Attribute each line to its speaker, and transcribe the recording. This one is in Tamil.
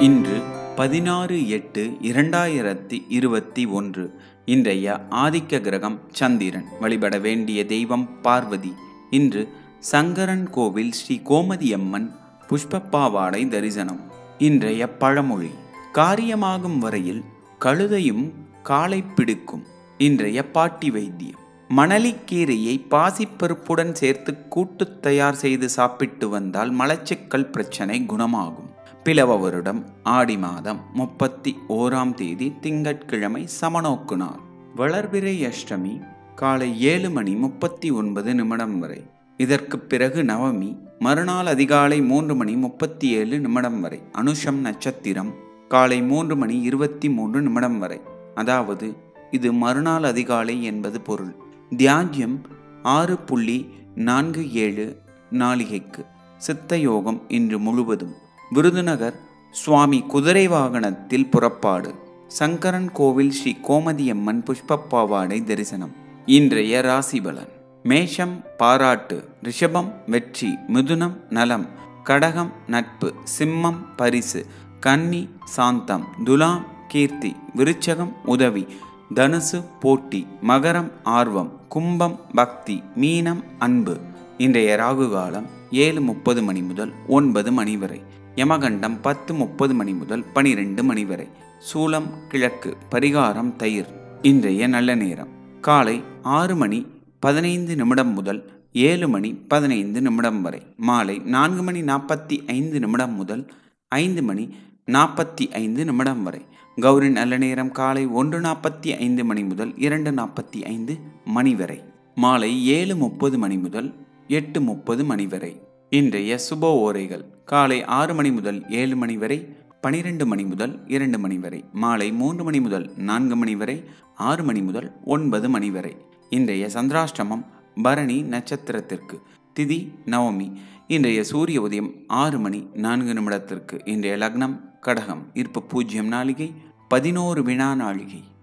Speaker 1: இன்று பதினாறு எட்டு இரண்டாயிரத்தி இருபத்தி ஒன்று இன்றைய ஆதிக்க கிரகம் சந்திரன் வழிபட வேண்டிய தெய்வம் பார்வதி இன்று சங்கரன் கோவில் ஸ்ரீ கோமதியம்மன் புஷ்பப்பாவாடை தரிசனம் இன்றைய பழமொழி காரியமாகும் வரையில் கழுதையும் காலை பிடிக்கும் இன்றைய பாட்டி வைத்தியம் மணலிக்கீரையை பாசிப்பருப்புடன் சேர்த்து கூட்டு தயார் செய்து சாப்பிட்டு வந்தால் மலச்சிக்கல் பிரச்சனை குணமாகும் பிளவ வருடம் ஆடி மாதம் முப்பத்தி ஓராம் தேதி திங்கட்கிழமை சமநோக்கு நாள் வளர்பிறை அஷ்டமி காலை ஏழு மணி முப்பத்தி ஒன்பது நிமிடம் வரை இதற்கு பிறகு நவமி மறுநாள் அதிகாலை மூன்று மணி முப்பத்தி ஏழு நிமிடம் வரை அனுஷம் நட்சத்திரம் காலை மூன்று மணி இருபத்தி மூன்று நிமிடம் வரை அதாவது இது மறுநாள் அதிகாலை என்பது பொருள் தியாஜ்யம் ஆறு புள்ளி நான்கு ஏழு நாளிகைக்கு சித்த யோகம் இன்று முழுவதும் விருதுநகர் சுவாமி குதிரை வாகனத்தில் புறப்பாடு சங்கரன் கோவில் ஸ்ரீ கோமதியம்மன் புஷ்பப்பாவாடை தரிசனம் இன்றைய ராசிபலன் மேஷம் பாராட்டு ரிஷபம் வெற்றி மிதுனம் நலம் கடகம் நட்பு சிம்மம் பரிசு கன்னி சாந்தம் துலாம் கீர்த்தி விருச்சகம் உதவி தனுசு போட்டி மகரம் ஆர்வம் கும்பம் பக்தி மீனம் அன்பு இன்றைய ராகு காலம் ஏழு முப்பது மணி முதல் ஒன்பது மணி வரை யமகண்டம் பத்து முப்பது மணி முதல் பனிரெண்டு மணி வரை சூலம் கிழக்கு பரிகாரம் தயிர் இன்றைய நல்ல நேரம் காலை ஆறு மணி பதினைந்து நிமிடம் முதல் ஏழு மணி பதினைந்து நிமிடம் வரை மாலை நான்கு மணி நாற்பத்தி ஐந்து நிமிடம் முதல் ஐந்து மணி நாற்பத்தி ஐந்து நிமிடம் வரை கௌரி நல்ல நேரம் காலை ஒன்று நாற்பத்தி ஐந்து மணி முதல் இரண்டு நாற்பத்தி ஐந்து மணி வரை மாலை ஏழு முப்பது மணி முதல் எட்டு முப்பது மணி வரை இன்றைய சுப ஓரைகள் காலை ஆறு மணி முதல் ஏழு மணி வரை பனிரெண்டு மணி முதல் இரண்டு மணி வரை மாலை மூன்று மணி முதல் நான்கு மணி வரை ஆறு மணி முதல் ஒன்பது மணி வரை இன்றைய சந்திராஷ்டமம் பரணி நட்சத்திரத்திற்கு திதி நவமி இன்றைய சூரிய உதயம் ஆறு மணி நான்கு நிமிடத்திற்கு இன்றைய லக்னம் கடகம் இருப்பு பூஜ்ஜியம் நாளிகை பதினோரு வினா நாளிகை